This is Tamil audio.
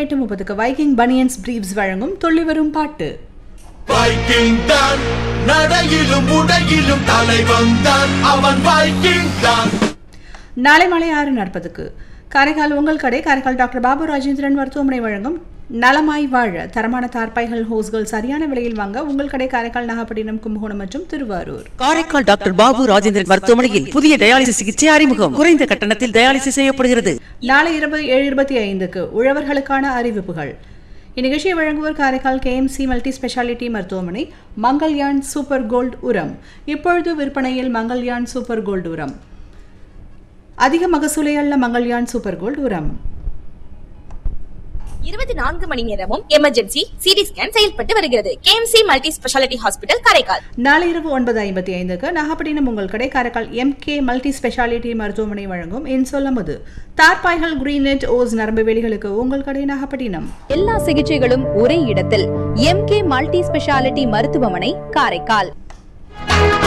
எட்டு முப்பதுக்கு வைக்கிங் பனியன்ஸ் பிரீவ்ஸ் வழங்கும் துள்ளி வரும் பாட்டு வைக்கிங் தான் நடையிலும் உடையிலும் தலைவன் தான் அவன் வைக்கிங் தான் நாளை மாலை ஆறு நாற்பதுக்கு காரைக்கால் உங்கள் கடை காரைக்கால் டாக்டர் பாபு ராஜேந்திரன் மருத்துவமனை வழங்கும் நலமாய் வாழ தரமான தார்பாய்கள் ஹோஸ்கள் சரியான விலையில் வாங்க உங்கள் கடை காரைக்கால் நாகப்பட்டினம் கும்பகோணம் மற்றும் திருவாரூர் காரைக்கால் டாக்டர் பாபு ராஜேந்திரன் மருத்துவமனையில் புதிய டயாலிசிஸ் சிகிச்சை அறிமுகம் குறைந்த கட்டணத்தில் டயாலிசிஸ் செய்யப்படுகிறது நாளை இரவு ஏழு இருபத்தி ஐந்துக்கு உழவர்களுக்கான அறிவிப்புகள் இந்நிகழ்ச்சியை வழங்குவோர் காரைக்கால் கேஎம்சி மல்டி ஸ்பெஷாலிட்டி மருத்துவமனை மங்கள்யான் சூப்பர் கோல்ட் உரம் இப்பொழுது விற்பனையில் மங்கள்யான் சூப்பர் கோல்ட் உரம் அதிக மகசூலை அல்ல மங்கள்யான் சூப்பர் கோல்ட் உரம் இருபத்தி நான்கு மணி நேரமும் எமர்ஜென்சி சிடி ஸ்கேன் செயல்பட்டு வருகிறது KMC multi speciality hospital Karaikal நாளை இரவு ஒன்பது ஐம்பத்தி ஐந்துக்கு நாகப்பட்டினம் உங்கள் கடை காரைக்கால் எம்கே மல்டி ஸ்பெஷாலிட்டி மருத்துவமனை வழங்கும் இன்சொல்லமது தார்பாய்கள் கிரீனெட் ஓஸ் நரம்பு வேலிகளுக்கு உங்கள் கடை நாகப்பட்டினம் எல்லா சிகிச்சைகளும் ஒரே இடத்தில் எம்கே மல்டி ஸ்பெஷாலிட்டி மருத்துவமனை காரைக்கால்